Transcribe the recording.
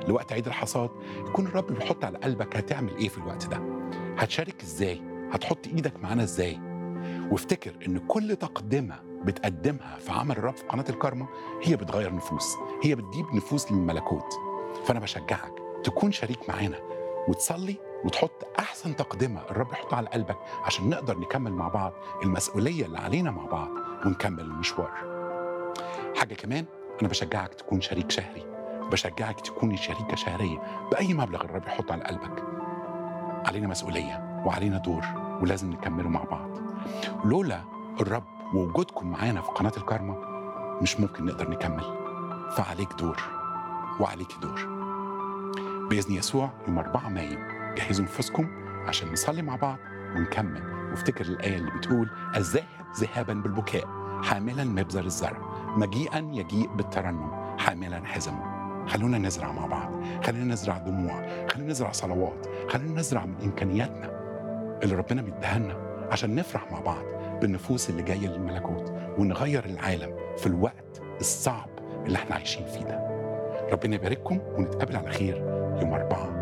لوقت عيد الحصاد يكون الرب بيحط على قلبك هتعمل ايه في الوقت ده هتشارك ازاي هتحط ايدك معانا ازاي وافتكر ان كل تقدمه بتقدمها في عمل الرب في قناه الكارما هي بتغير نفوس هي بتجيب نفوس للملكوت فانا بشجعك تكون شريك معانا وتصلي وتحط احسن تقدمه الرب يحطها على قلبك عشان نقدر نكمل مع بعض المسؤوليه اللي علينا مع بعض ونكمل المشوار حاجه كمان انا بشجعك تكون شريك شهري بشجعك تكوني شريكه شهريه باي مبلغ الرب يحطه على قلبك علينا مسؤوليه وعلينا دور ولازم نكمله مع بعض لولا الرب ووجودكم معانا في قناه الكارما مش ممكن نقدر نكمل فعليك دور وعليك دور باذن يسوع يوم 4 مايو جهزوا نفوسكم عشان نصلي مع بعض ونكمل وافتكر الايه اللي بتقول الذاهب ذهابا بالبكاء حاملا مبذر الزرع مجيئا يجيء بالترنم حاملا حزمه خلونا نزرع مع بعض خلينا نزرع دموع خلينا نزرع صلوات خلينا نزرع من امكانياتنا اللي ربنا مديها لنا عشان نفرح مع بعض بالنفوس اللي جايه للملكوت ونغير العالم في الوقت الصعب اللي احنا عايشين فيه ده ربنا يبارككم ونتقابل على خير يوم 4